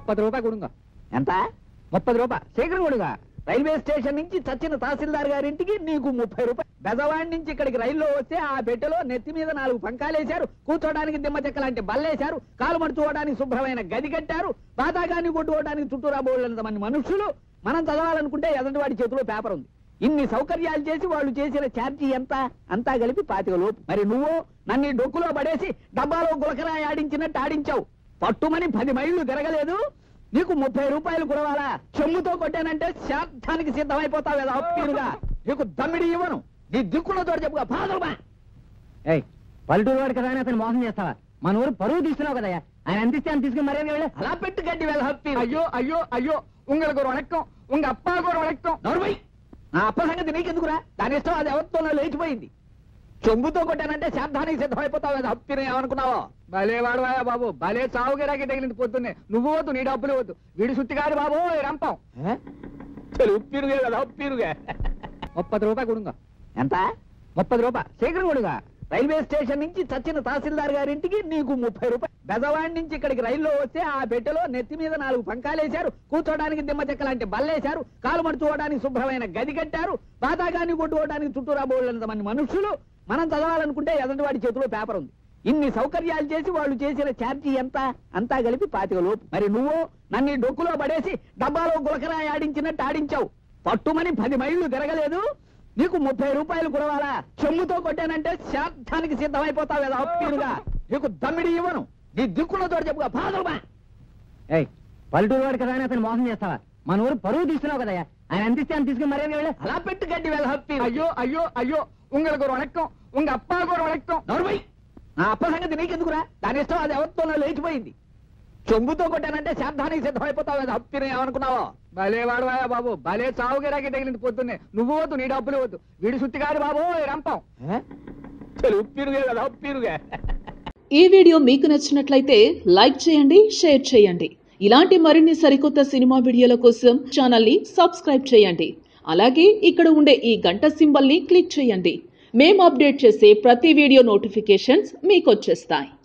ముప్పది రూపాయలు కొడుగా ఎంత ముప్పది రూపాయలు శీఘ్రం కొడుగా రైల్వే స్టేషన్ నుంచి చచ్చిన తహసీల్దార్ గారింటికి నీకు ముప్పై రూపాయలు బెజవాడి నుంచి ఇక్కడికి రైల్లో వస్తే ఆ పెట్టెలో నెత్తి మీద నాలుగు పంకాలేశారు కూర్చోడానికి దిమ్మ చెక్క లాంటి బల్లేశారు కాలు మడుచుకోవడానికి శుభ్రమైన గది కట్టారు బాతాగాన్ని కొట్టుకోవడానికి చుట్టూరా బోళ్ళంత మంది మనుషులు మనం చదవాలనుకుంటే ఎదంటి వాడి చేతిలో పేపర్ ఉంది ఇన్ని సౌకర్యాలు చేసి వాళ్ళు చేసిన ఛార్జీ ఎంత అంతా కలిపి పాతిక లోపు మరి నువ్వు నన్ను ఈ డొక్కులో పడేసి డబ్బాలో గులకరాయి ఆడించినట్టు ఆడించావు పట్టుమని పది మైళ్ళు తిరగలేదు నీకు ముప్పై రూపాయలు కురవాలా చెమ్ముతో కొట్టానంటే శాంతానికి సిద్ధమైపోతావు కదా అప్పీరుగా నీకు దమ్మిడి ఇవ్వను నీ దిక్కున్న తోడు చెప్పుగా పాదరుమా ఏయ్ పల్లెటూరు వాడు కదా అని అతను మోసం చేస్తావా మన ఊరు పరువు తీస్తున్నావు కదా ఆయన అందిస్తే అని తీసుకుని మరే వెళ్ళ అలా పెట్టి గడ్డి వెళ్ళ హప్పి ஐயோ ஐயோ ஐயோ உங்களுக்கு ஒரு வணக்கம் உங்க அப்பாவுக்கு ஒரு வணக்கம் నోర్మై నా అప్ప సంగతి నీకెందుకురా దాని ఇష్టం అది ఎవరితోనో లేచిపోయింది చెంబుతో కొట్టానంటే శాంతానికి సిద్ధమైపోతావు కదా అప్పిని ఏమనుకున్నావో భలే వాడవాయా బాబు భలే చావు గిరాకి తగిలింది పొద్దున్నే నువ్వు వద్దు నీ డబ్బులు వద్దు వీడి సుత్తి కాదు బాబు ఈ రంపం చలు ఉప్పిరుగే కదా ఉప్పిరుగే ముప్పది రూపాయలు కొడుగా ఎంత ముప్పది రూపాయలు శీఘ్రం కొడుగా రైల్వే స్టేషన్ నుంచి చచ్చిన తహసీల్దార్ గారింటికి నీకు ముప్పై రూపాయలు బెజవాడి నుంచి ఇక్కడికి రైల్లో వస్తే ఆ పెట్టెలో నెత్తి మీద నాలుగు పంకాలేశారు కూర్చోడానికి దిమ్మ చెక్క లాంటి బల్లేశారు కాలు మడుచుకోవడానికి శుభ్రమైన గది కట్టారు బాతాగాన్ని కొట్టుకోవడానికి చుట్టూరా బోళ్ళంత మంది మనుషులు మనం చదవాలనుకుంటే ఎదంటి వాడి చేతిలో పేపర్ ఉంది ఇన్ని సౌకర్యాలు చేసి వాళ్ళు చేసిన ఛార్జీ ఎంత అంతా కలిపి పాతిక లోపు మరి నువ్వు నన్ను ఈ డొక్కులో పడేసి డబ్బాలో గులకరాయి ఆడించినట్టు ఆడించావు పట్టుమని పది మైళ్ళు తిరగలేదు నీకు ముప్పై రూపాయలు కురవాలా చెమ్ముతో కొట్టానంటే శాంతానికి సిద్ధమైపోతావు కదా అప్పీరుగా నీకు దమ్మిడి ఇవ్వను నీ దిక్కున్న తోడు చెప్పుగా పాదరుమా ఏయ్ పల్లెటూరు వాడు కదా అని అతను మోసం చేస్తావా మన ఊరు పరువు తీస్తున్నావు కదా ఆయన అందిస్తే అని తీసుకుని మరే వెళ్ళ అలా పెట్టి గడ్డి వెళ్ళ హప్పి ஐயோ ஐயோ ஐயோ உங்களுக்கு ஒரு வணக்கம் உங்க அப்பாவுக்கு ஒரு வணக்கம் నోర్మై నా అప్ప సంగతి నీకెందుకురా దాని ఇష్టం అది ఎవరితోనో లేచిపోయింది చెంబుతో కొట్టానంటే శాంతానికి సిద్ధమైపోతావు కదా అప్పిని ఏమనుకున్నావో భలే వాడవాయా బాబు భలే చావు గిరాకి తగిలింది పొద్దున్నే నువ్వు వద్దు నీ డబ్బులు వద్దు వీడి సుత్తి కాదు బాబు ఈ రంపం చలు ఉప్పిరుగే కదా ఉప్పిరుగే ఈ వీడియో మీకు నచ్చినట్లయితే లైక్ చేయండి షేర్ చేయండి ఇలాంటి మరిన్ని సరికొత్త సినిమా వీడియోల కోసం ఛానల్ని సబ్స్క్రైబ్ చేయండి అలాగే ఇక్కడ ఉండే ఈ గంట సింబల్ని క్లిక్ చేయండి మేము అప్డేట్ చేసే ప్రతి వీడియో నోటిఫికేషన్స్ మీకు వచ్చేస్తాయి